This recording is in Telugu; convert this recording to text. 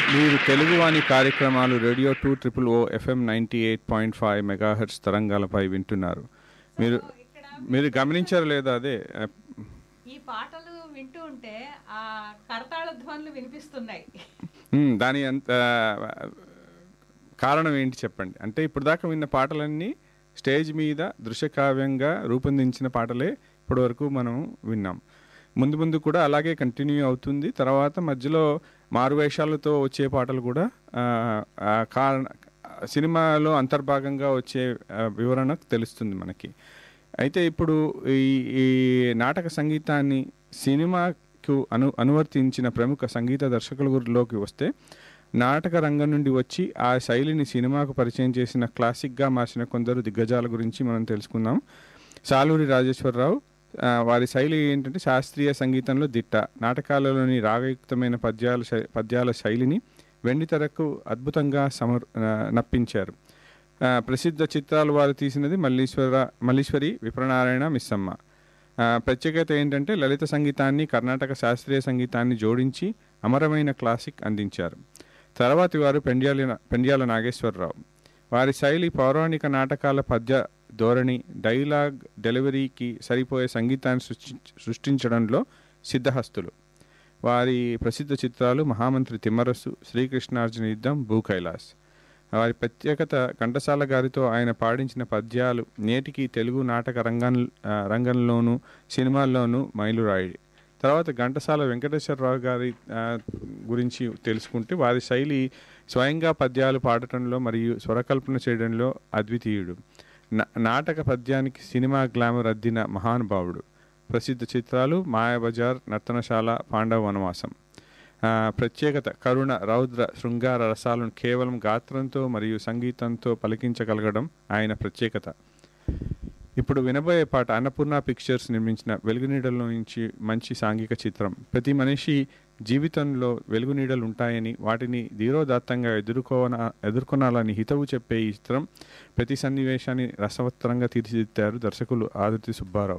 మీరు తెలుగువాణి కార్యక్రమాలు radio two triple O FM ninety eight point five megahertz తరంగాలపై వింటున్నారు మీరు ఇక్కడ మీరు గమనించారు లేదా అదే ఆ, ఈ పాటలు వింటూ ఉంటే ఆ కరతాళ ధ్వనులు వినిపిస్తున్నాయి ఉమ్, దాని అంత కారణం ఏంటి చెప్పండి అంటే ఇప్పుడు దాకా విన్న పాటలన్నీ స్టేజ్ మీద దృశ్యకావ్యంగా రూపొందించిన పాటలే ఇప్పటివరకు మనం విన్నాం ముందు ముందు కూడా అలాగే కంటిన్యూ అవుతుంది తర్వాత మధ్యలో మారువేషాలతో వచ్చే పాటలు కూడా ఆ, ఆ కారణ సినిమాలో అంతర్భాగంగా వచ్చే ఆ, వివరణ తెలుస్తుంది మనకి అయితే ఇప్పుడు ఈ ఈ నాటక సంగీతాన్ని సినిమాకు అను అనువర్తించిన ప్రముఖ సంగీత దర్శకులలోకి వస్తే నాటక రంగం నుండి వచ్చి ఆ శైలిని సినిమాకు పరిచయం చేసిన క్లాసిక్గా మార్చిన కొందరు దిగ్గజాల గురించి మనం తెలుసుకుందాం సాలూరి రాజేశ్వరరావు ఆ, వారి శైలి ఏంటంటే శాస్త్రీయ సంగీతంలో దిట్ట నాటకాలలోని రాగయుక్తమైన పద్యాల శై- పద్యాల శైలిని వెండితెరకు అద్భుతంగా సమర్ ఆ, నప్పించారు ఆ, ప్రసిద్ధ చిత్రాలు వారు తీసినది మల్లీశ్వర మల్లీశ్వరి విప్రనారాయణ మిస్సమ్మ ఆ, ప్రత్యేకత ఏంటంటే లలిత సంగీతాన్ని కర్ణాటక శాస్త్రీయ సంగీతాన్ని జోడించి అమరమైన క్లాసిక్ అందించారు తర్వాతి వారు పెండ్యాల పెండ్యాల నాగేశ్వరరావు వారి శైలి పౌరాణిక నాటకాల పద్య ధోరణి డైలాగ్ డెలివరీకి సరిపోయే సంగీతాన్ని సృష్టి సృష్టించడంలో సిద్ధహస్తులు వారి ప్రసిద్ధ చిత్రాలు మహామంత్రి తిమ్మరసు శ్రీకృష్ణార్జున యుద్ధం భూ కైలాస్ వారి ప్రత్యేకత ఘంటసాల గారితో ఆయన పాడించిన పద్యాలు నేటికి తెలుగు నాటక రంగం ఆ, రంగంలోనూ సినిమాల్లోనూ మైలురాయి తర్వాత ఘంటసాల వెంకటేశ్వరరావు గారి ఆ, గురించి తెలుసుకుంటే వారి శైలి స్వయంగా పద్యాలు పాడటంలో మరియు స్వరకల్పన చేయడంలో అద్వితీయుడు నా- నాటక పద్యానికి సినిమా గ్లామర్ అద్దిన మహానుభావుడు ప్రసిద్ధ చిత్రాలు మాయాబజార్ నర్తనశాల పాండవ వనవాసం ఆ, ప్రత్యేకత కరుణ రౌద్ర శృంగార రసాలను కేవలం గాత్రంతో మరియు సంగీతంతో పలికించగలగడం ఆయన ప్రత్యేకత ఇప్పుడు వినబోయే పాట అన్నపూర్ణ పిక్చర్స్ నిర్మించిన వెలుగునీడల నుంచి మంచి సాంఘిక చిత్రం ప్రతి మనిషి జీవితంలో వెలుగునీడలు ఉంటాయని వాటిని ధీరోదాత్తంగా ఎదుర్కోన ఎదుర్కొనాలని హితవు చెప్పే ఈ చిత్రం ప్రతి సన్నివేశాన్ని రసవత్తరంగా తీర్చిదిద్దారు దర్శకులు ఆదుర్తి సుబ్బారావు